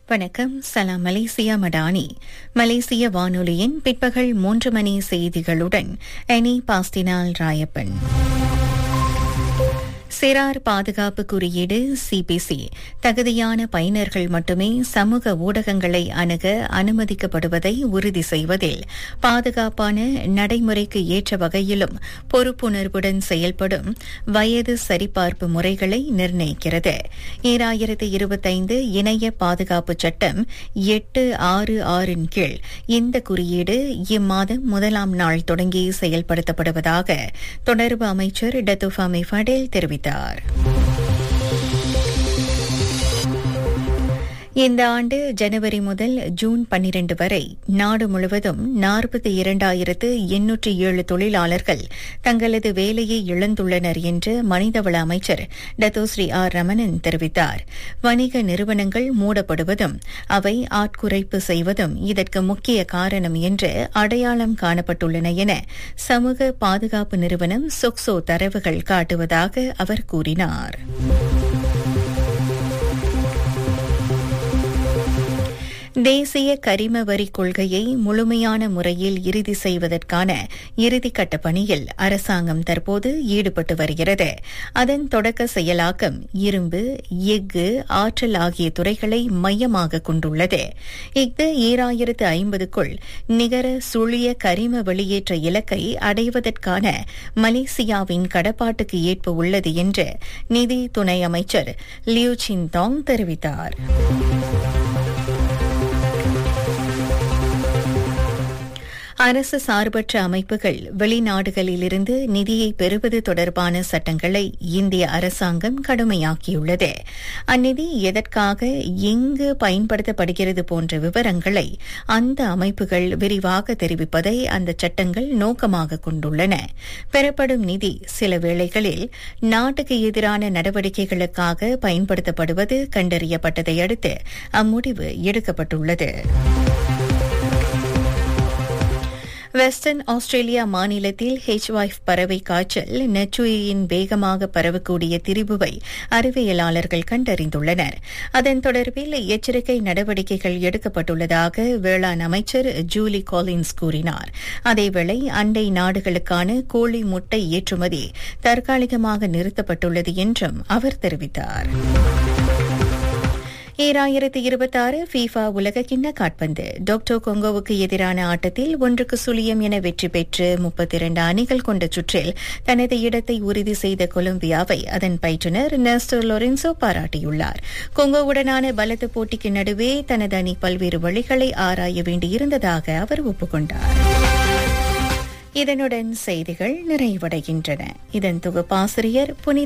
வணக்கம் சலாம் மலேசியா மடானி மலேசிய வானொலியின் பிற்பகல் மூன்று மணி செய்திகளுடன் எனி பாஸ்டினால் ராயப்பன் சிறார் பாதுகாப்பு குறியீடு சிபிசி தகுதியான பயனர்கள் மட்டுமே சமூக ஊடகங்களை அணுக அனுமதிக்கப்படுவதை உறுதி செய்வதில் பாதுகாப்பான நடைமுறைக்கு ஏற்ற வகையிலும் பொறுப்புணர்வுடன் செயல்படும் வயது சரிபார்ப்பு முறைகளை நிர்ணயிக்கிறது ஈராயிரத்து இருபத்தைந்து இணைய பாதுகாப்பு சட்டம் எட்டு ஆறு ஆறின் கீழ் இந்த குறியீடு இம்மாதம் முதலாம் நாள் தொடங்கி செயல்படுத்தப்படுவதாக தொடர்பு அமைச்சர் டத்துஃபாமி ஃபடேல் தெரிவித்தார் தெரிவித்தார் இந்த ஆண்டு ஜனவரி முதல் ஜூன் பன்னிரண்டு வரை நாடு முழுவதும் நாற்பத்தி இரண்டாயிரத்து எண்ணூற்றி ஏழு தொழிலாளர்கள் தங்களது வேலையை இழந்துள்ளனர் என்று மனிதவள அமைச்சர் டத்தோஸ்ரீ ஆர் ரமணன் தெரிவித்தார் வணிக நிறுவனங்கள் மூடப்படுவதும் அவை ஆட்குறைப்பு செய்வதும் இதற்கு முக்கிய காரணம் என்று அடையாளம் காணப்பட்டுள்ளன என சமூக பாதுகாப்பு நிறுவனம் சொக்சோ தரவுகள் காட்டுவதாக அவர் கூறினார் தேசிய கரிம வரி கொள்கையை முழுமையான முறையில் இறுதி செய்வதற்கான இறுதிக்கட்ட பணியில் அரசாங்கம் தற்போது ஈடுபட்டு வருகிறது அதன் தொடக்க செயலாக்கம் இரும்பு எஃகு ஆற்றல் ஆகிய துறைகளை மையமாக கொண்டுள்ளது இஃது ஈராயிரத்து ஐம்பதுக்குள் நிகர சுழிய கரிம வெளியேற்ற இலக்கை அடைவதற்கான மலேசியாவின் கடப்பாட்டுக்கு ஏற்ப உள்ளது என்று நிதி துணை அமைச்சர் லியூ சின்தாங் தெரிவித்தார் அரசு சார்பற்ற அமைப்புகள் வெளிநாடுகளிலிருந்து நிதியை பெறுவது தொடர்பான சட்டங்களை இந்திய அரசாங்கம் கடுமையாக்கியுள்ளது அந்நிதி எதற்காக எங்கு பயன்படுத்தப்படுகிறது போன்ற விவரங்களை அந்த அமைப்புகள் விரிவாக தெரிவிப்பதை அந்த சட்டங்கள் நோக்கமாக கொண்டுள்ளன பெறப்படும் நிதி சில வேளைகளில் நாட்டுக்கு எதிரான நடவடிக்கைகளுக்காக பயன்படுத்தப்படுவது கண்டறியப்பட்டதை அடுத்து அம்முடிவு எடுக்கப்பட்டுள்ளது வெஸ்டர்ன் ஆஸ்திரேலியா மாநிலத்தில் ஹெச் வைஃப் பறவை காய்ச்சல் நெச்சுயின் வேகமாக பரவக்கூடிய திரிபுவை அறிவியலாளர்கள் கண்டறிந்துள்ளனர் அதன் தொடர்பில் எச்சரிக்கை நடவடிக்கைகள் எடுக்கப்பட்டுள்ளதாக வேளாண் அமைச்சர் ஜூலி காலின்ஸ் கூறினார் அதேவேளை அண்டை நாடுகளுக்கான கோழி முட்டை ஏற்றுமதி தற்காலிகமாக நிறுத்தப்பட்டுள்ளது என்றும் அவர் தெரிவித்தார் ஈராயிரத்தி இருபத்தாறு ஃபீஃபா உலகக்கிண்ண காட்பந்து டாக்டர் கொங்கோவுக்கு எதிரான ஆட்டத்தில் ஒன்றுக்கு சுழியம் என வெற்றி பெற்று முப்பத்தி இரண்டு அணிகள் கொண்ட சுற்றில் தனது இடத்தை உறுதி செய்த கொலம்பியாவை அதன் பயிற்றுநர் நெஸ்டர் லொரென்சோ பாராட்டியுள்ளார் கொங்கோவுடனான பலத்த போட்டிக்கு நடுவே தனது அணி பல்வேறு வழிகளை ஆராய வேண்டியிருந்ததாக அவர் ஒப்புக்கொண்டார் இதனுடன் செய்திகள் நிறைவடைகின்றன இதன் தொகுப்பாசிரியர் புனித